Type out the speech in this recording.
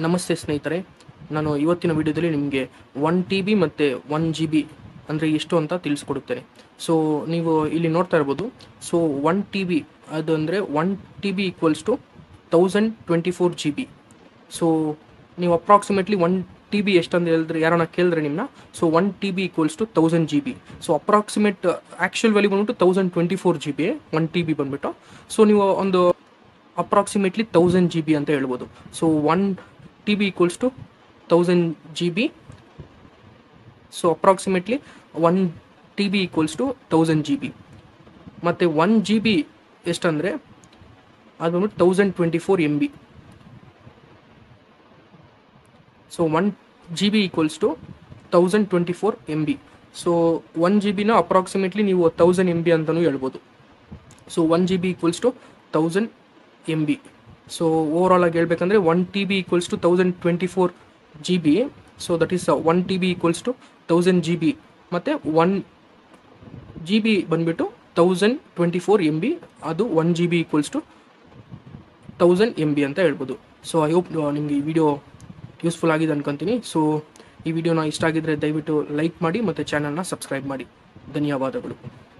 ನಮಸ್ತೆ ಸ್ನೇಹಿತರೆ ನಾನು ಇವತ್ತಿನ ವಿಡಿಯೋದಲ್ಲಿ ನಿಮಗೆ ಒನ್ ಟಿ ಬಿ ಮತ್ತು ಒನ್ ಜಿ ಬಿ ಅಂದರೆ ಎಷ್ಟು ಅಂತ ತಿಳಿಸ್ಕೊಡುತ್ತೇನೆ ಸೊ ನೀವು ಇಲ್ಲಿ ನೋಡ್ತಾ ಇರ್ಬೋದು ಸೊ ಒನ್ ಟಿ ಬಿ ಅದು ಅಂದರೆ one T B equals to thousand twenty four G B so ನೀವು ಅಪ್ರಾಕ್ಸಿಮೇಟ್ಲಿ ಒನ್ ಟಿ ಬಿ ಎಷ್ಟಂತ ಹೇಳಿದ್ರೆ ಯಾರನ್ನ ಕೇಳಿದ್ರೆ ನಿಮ್ಮನ್ನ so one T B equals to thousand G B so approximate actual value ಬಂದ್ಬಿಟ್ಟು thousand twenty four G B one T B ಬಂದ್ಬಿಟ್ಟು so ನೀವು ಒಂದು ಅಪ್ರಾಕ್ಸಿಮೇಟ್ಲಿ ತೌಸಂಡ್ ಜಿ ಬಿ ಅಂತ ಹೇಳ್ಬೋದು so one T B equals to thousand G B so approximately one T B equals to thousand G B ಮತ್ತು one G B ಎಷ್ಟಂದರೆ ಅದು ಬಂದ್ಬಿಟ್ಟು thousand twenty four M B so one G B equals to thousand twenty four M B so one G ಬಿನ approximately ನೀವು thousand M B ಅಂತಲೂ ಹೇಳ್ಬೋದು so one G B equals to thousand M B so overall ಆಗಿ ಹೇಳ್ಬೇಕಂದ್ರೆ one T B equals to thousand twenty four G B so that is one T B equals to thousand G B ಮತ್ತು one G B ಬಂದುಬಿಟ್ಟು thousand twenty four M B ಅದು one G B equals to thousand M B ಅಂತ ಹೇಳ್ಬೋದು so I hope ನಿಮಗೆ ಈ video useful ಆಗಿದೆ ಅನ್ಕೊಂತೀನಿ so ಈ ವಿಡಿಯೋನ ಇಷ್ಟ ಆಗಿದ್ರೆ ದಯವಿಟ್ಟು ಲೈಕ್ ಮಾಡಿ ಮತ್ತು ಚಾನಲ್ನ ಸಬ್ಸ್ಕ್ರೈಬ್ ಮಾಡಿ ಧನ್ಯವಾದಗಳು